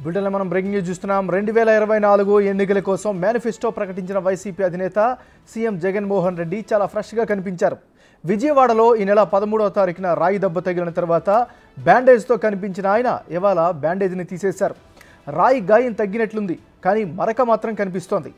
బ్రిటన్లో మనం breaking news చూస్తున్నాం రెండు వేల ఇరవై నాలుగు ఎన్నికల కోసం మేనిఫెస్టో ప్రకటించిన వైసీపీ అధినేత సీఎం జగన్మోహన్ రెడ్డి చాలా ఫ్రెష్గా కనిపించారు విజయవాడలో ఈ నెల పదమూడవ తారీఖున రాయి దెబ్బ తగిలిన తర్వాత బ్యాండేజ్తో కనిపించిన ఆయన ఇవాళ బ్యాండేజ్ని తీసేశారు రాయి గాయం తగ్గినట్లుంది కానీ మరక మాత్రం కనిపిస్తోంది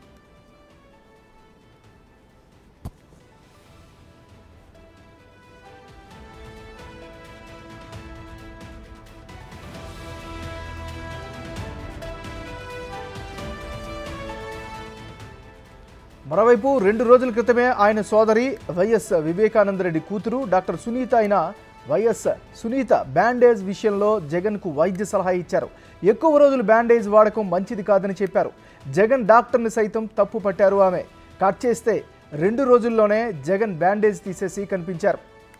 మరోవైపు రెండు రోజుల క్రితమే ఆయన సోదరి వైఎస్ వివేకానందరెడ్డి కూతురు డాక్టర్ సునీత అయిన వైఎస్ సునీత బ్యాండేజ్ విషయంలో జగన్కు వైద్య సలహా ఇచ్చారు ఎక్కువ రోజులు బ్యాండేజ్ వాడకం మంచిది కాదని చెప్పారు జగన్ డాక్టర్ని సైతం తప్పు పట్టారు ఆమె కట్ చేస్తే రెండు రోజుల్లోనే జగన్ బ్యాండేజ్ తీసేసి కనిపించారు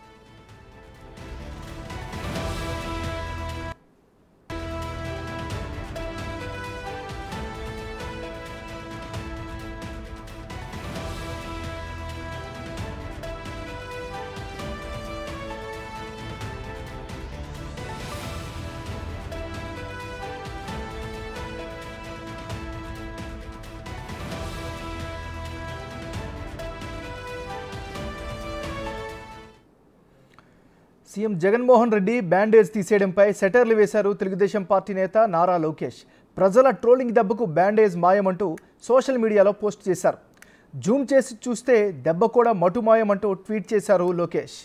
సీఎం జగన్మోహన్ రెడ్డి బ్యాండేజ్ తీసేయడంపై సెటర్లు వేశారు తెలుగుదేశం పార్టీ నేత నారా లోకేష్ ప్రజల ట్రోలింగ్ దెబ్బకు బ్యాండేజ్ మాయమంటూ సోషల్ మీడియాలో పోస్ట్ చేశారు జూమ్ చేసి చూస్తే దెబ్బ కూడా మటుమాయమంటూ ట్వీట్ చేశారు లోకేష్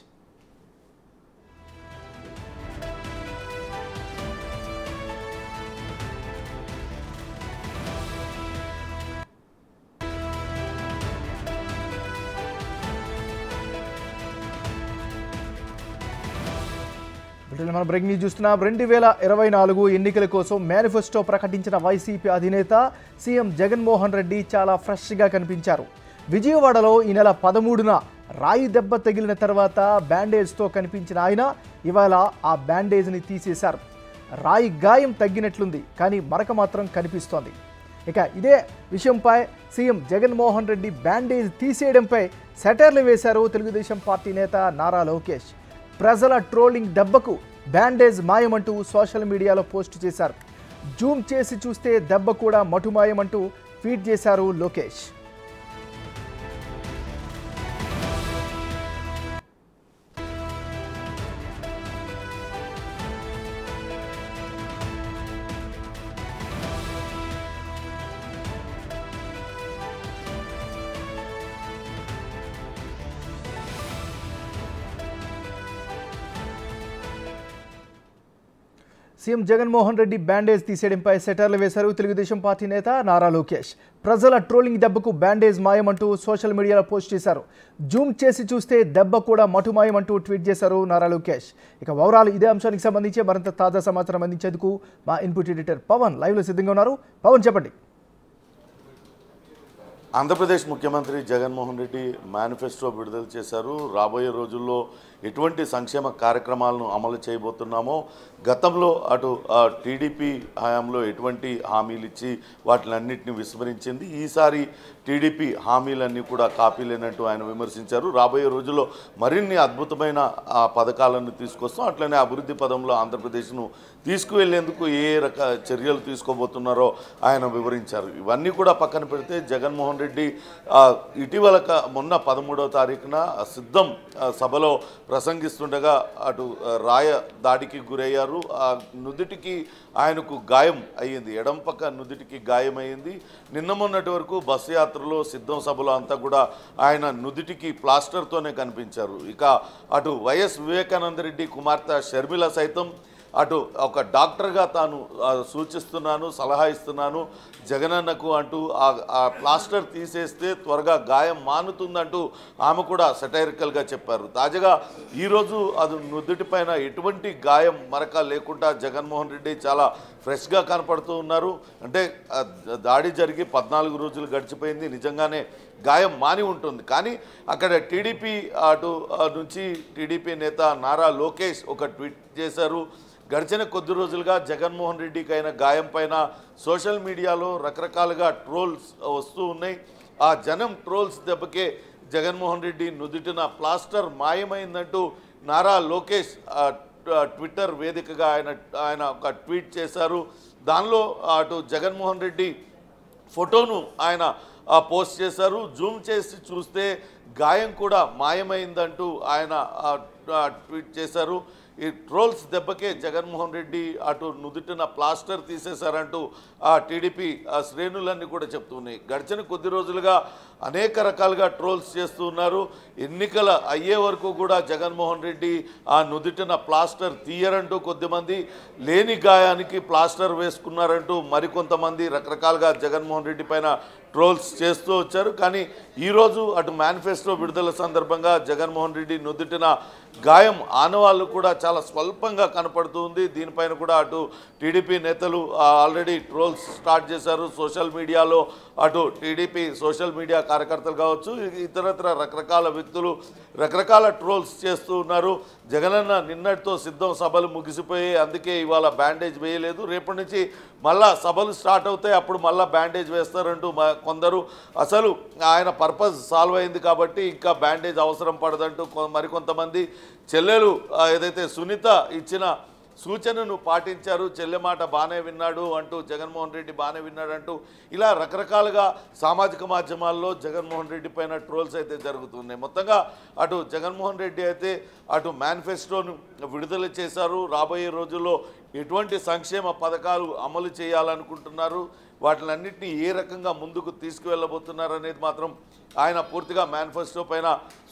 బ్రిటన్లో మనం బ్రేకింగ్ న్యూస్ చూస్తున్నాం రెండు వేల ఇరవై నాలుగు ఎన్నికల కోసం మేనిఫెస్టో ప్రకటించిన వైసీపీ అధినేత సీఎం జగన్మోహన్ రెడ్డి చాలా ఫ్రెష్గా కనిపించారు విజయవాడలో ఈ నెల పదమూడున రాయి దెబ్బ తగిలిన తర్వాత బ్యాండేజ్తో కనిపించిన ఆయన ఇవాళ ఆ బ్యాండేజ్ని తీసేశారు రాయి గాయం తగ్గినట్లుంది కానీ మరక మాత్రం కనిపిస్తోంది ఇక ఇదే విషయంపై సీఎం జగన్మోహన్ రెడ్డి బ్యాండేజ్ తీసేయడంపై సెటర్లు వేశారు తెలుగుదేశం పార్టీ నేత నారా లోకేష్ ప్రజల ట్రోలింగ్ దెబ్బకు బ్యాండేజ్ మాయమంటూ సోషల్ మీడియాలో పోస్ట్ చేశారు జూమ్ చేసి చూస్తే దెబ్బ కూడా మటుమాయమంటూ ట్వీట్ చేశారు లోకేష్ సీఎం జగన్మోహన్ రెడ్డి బ్యాండేజ్ తీసేయడంపై సెటర్లు వేశారు తెలుగుదేశం పార్టీ నేత నారా లోకేష్ ప్రజల ట్రోలింగ్ దెబ్బకు బ్యాండేజ్ మాయమంటూ సోషల్ మీడియాలో పోస్ట్ చేశారు జూమ్ చేసి చూస్తే దెబ్బ కూడా మటుమాయమంటూ ట్వీట్ చేశారు నారా లోకేష్ ఇక ఓవరాల్ ఇదే అంశానికి సంబంధించి మరింత తాజా సమాచారం అందించేందుకు మా ఇన్పుట్ ఎడిటర్ పవన్ లైవ్లో సిద్ధంగా ఉన్నారు పవన్ చెప్పండి ఆంధ్రప్రదేశ్ ముఖ్యమంత్రి జగన్మోహన్ రెడ్డి మేనిఫెస్టో విడుదల చేశారు రాబోయే రోజుల్లో ఎటువంటి సంక్షేమ కార్యక్రమాలను అమలు చేయబోతున్నామో గతంలో అటు ఆ, టీడీపీ హయాంలో ఎటువంటి హామీలు ఇచ్చి వాటిలన్నింటినీ విస్మరించింది ఈసారి టీడీపీ హామీలన్నీ కూడా కాపీ లేనట్టు ఆయన విమర్శించారు రాబోయే రోజుల్లో మరిన్ని అద్భుతమైన ఆ పథకాలను తీసుకొస్తాం అట్లనే అభివృద్ధి పదంలో ఆంధ్రప్రదేశ్ను తీసుకువెళ్లేందుకు ఏ రక చర్యలు తీసుకోబోతున్నారో ఆయన వివరించారు ఇవన్నీ కూడా పక్కన పెడితే జగన్మోహన్ రెడ్డి ఆ, ఇటీవల క- మొన్న పదమూడవ తారీఖున సిద్ధం ఆ, సభలో ప్రసంగిస్తుండగా అటు ఆ, రాయ దాడికి గురయ్యారు ఆ నుదుటికి ఆయనకు గాయం అయ్యింది ఎడం పక్క నుదుటికి గాయం అయ్యింది నిన్న మొన్నటి వరకు బస్సు యాత్రలో సిద్ధం సభలో అంతా కూడా ఆయన నుదుటికి ప్లాస్టర్తోనే కనిపించారు ఇక అటు వైఎస్ వివేకానంద రెడ్డి కుమార్తె షర్మిల సైతం అటు ఒక డాక్టర్గా తాను ఆ, సూచిస్తున్నాను సలహా ఇస్తున్నాను జగనన్నకు అంటూ ఆ ఆ ప్లాస్టర్ తీసేస్తే త్వరగా గాయం మానుతుందంటూ ఆమె కూడా సటైరికల్గా చెప్పారు తాజాగా ఈరోజు అది నుదుటిపైన ఎటువంటి గాయం మరక లేకుండా జగన్మోహన్ రెడ్డి చాలా ఫ్రెష్గా కనపడుతూ ఉన్నారు అంటే ఆ దాడి జరిగి పద్నాలుగు రోజులు గడిచిపోయింది నిజంగానే గాయం మాని ఉంటుంది కానీ అక్కడ టీడీపీ అటు ఆ, నుంచి టీడీపీ నేత నారా లోకేష్ ఒక ట్వీట్ చేశారు గడిచిన కొద్ది రోజులుగా జగన్మోహన్ రెడ్డికి అయిన గాయం పైన సోషల్ మీడియాలో రకరకాలుగా ట్రోల్స్ వస్తూ ఉన్నాయి ఆ జనం ట్రోల్స్ దెబ్బకే జగన్మోహన్ రెడ్డి నుదుటిన ప్లాస్టర్ మాయమైందంటూ నారా లోకేష్ ఆ, ట- ట్విట్టర్ వేదికగా ఆయన ఆయన ఒక ట్వీట్ చేశారు దానిలో అటు జగన్మోహన్ రెడ్డి ఫోటోను ఆయన ఆ, పోస్ట్ చేశారు జూమ్ చేసి చూస్తే గాయం కూడా మాయమైందంటూ ఆయన ఆ, ఆ, ట్వీట్ చేశారు ఈ ట్రోల్స్ దెబ్బకే జగన్మోహన్ రెడ్డి అటు నుదుటిన ప్లాస్టర్ తీసేశారంటూ ఆ టీడీపీ ఆ శ్రేణులన్నీ కూడా చెప్తున్నాయి గడిచిన కొద్ది రోజులుగా అనేక రకాలుగా ట్రోల్స్ చేస్తూ ఉన్నారు ఎన్నికల అయ్యే వరకు కూడా జగన్మోహన్ రెడ్డి ఆ నుదుటిన ప్లాస్టర్ తీయరంటూ కొద్దిమంది లేని గాయానికి ప్లాస్టర్ వేసుకున్నారంటూ మరికొంతమంది రకరకాలుగా జగన్మోహన్ రెడ్డి పైన ట్రోల్స్ చేస్తూ వచ్చారు కానీ ఈరోజు అటు మేనిఫెస్టో విడుదల సందర్భంగా జగన్మోహన్ రెడ్డి నుదుటిన గాయం ఆనవాళ్ళు కూడా చాలా స్వల్పంగా కనపడుతూ ఉంది దీనిపైన కూడా అటు టీడీపీ నేతలు ఆ, ఆల్రెడీ ట్రోల్స్ స్టార్ట్ చేశారు సోషల్ మీడియాలో అటు టీడీపీ సోషల్ మీడియా కార్యకర్తలు కావచ్చు ఇతరత్ర రకరకాల వ్యక్తులు రకరకాల ట్రోల్స్ చేస్తూ ఉన్నారు జగనన్న నిన్నటితో సిద్ధం సభలు ముగిసిపోయి అందుకే ఇవాళ బ్యాండేజ్ వేయలేదు రేపటి నుంచి మళ్ళా సభలు స్టార్ట్ అవుతాయి అప్పుడు మళ్ళా బ్యాండేజ్ వేస్తారంటూ మ- కొందరు అసలు ఆయన పర్పస్ సాల్వ్ అయింది కాబట్టి ఇంకా బ్యాండేజ్ అవసరం పడదంటూ కొ- మరికొంతమంది చెల్లెలు ఆ, ఏదైతే సునీత ఇచ్చిన సూచనను పాటించారు చెల్లె మాట బాగానే విన్నాడు అంటూ జగన్మోహన్ రెడ్డి బాగానే విన్నాడు అంటూ ఇలా రకరకాలుగా సామాజిక మాధ్యమాల్లో జగన్మోహన్ రెడ్డి పైన ట్రోల్స్ అయితే జరుగుతున్నాయి మొత్తంగా అటు జగన్మోహన్ రెడ్డి అయితే అటు మేనిఫెస్టోను విడుదల చేశారు రాబోయే రోజుల్లో ఎటువంటి సంక్షేమ పథకాలు అమలు చేయాలనుకుంటున్నారు వాటిలన్నింటినీ ఏ రకంగా ముందుకు తీసుకువెళ్ళబోతున్నారు అనేది మాత్రం ఆయన పూర్తిగా మేనిఫెస్టో పైన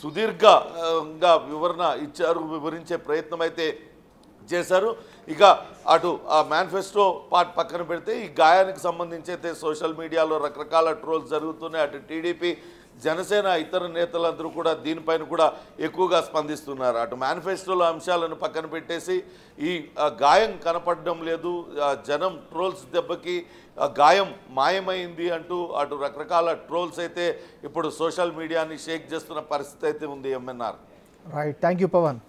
సుదీర్ఘంగా వివరణ ఇచ్చారు వివరించే ప్రయత్నం అయితే చేశారు ఇక అటు ఆ మేనిఫెస్టో పార్ట్ పక్కన పెడితే ఈ గాయానికి సంబంధించి అయితే సోషల్ మీడియాలో రకరకాల ట్రోల్స్ జరుగుతున్నాయి అటు టీడీపీ జనసేన ఇతర నేతలందరూ కూడా దీనిపైన కూడా ఎక్కువగా స్పందిస్తున్నారు అటు మేనిఫెస్టోలో అంశాలను పక్కన పెట్టేసి ఈ ఆ, గాయం కనపడడం లేదు ఆ, జనం ట్రోల్స్ దెబ్బకి ఆ, గాయం మాయమైంది అంటూ అటు రకరకాల ట్రోల్స్ అయితే ఇప్పుడు సోషల్ మీడియాని షేక్ చేస్తున్న పరిస్థితి అయితే ఉంది M N R right thank you Pawan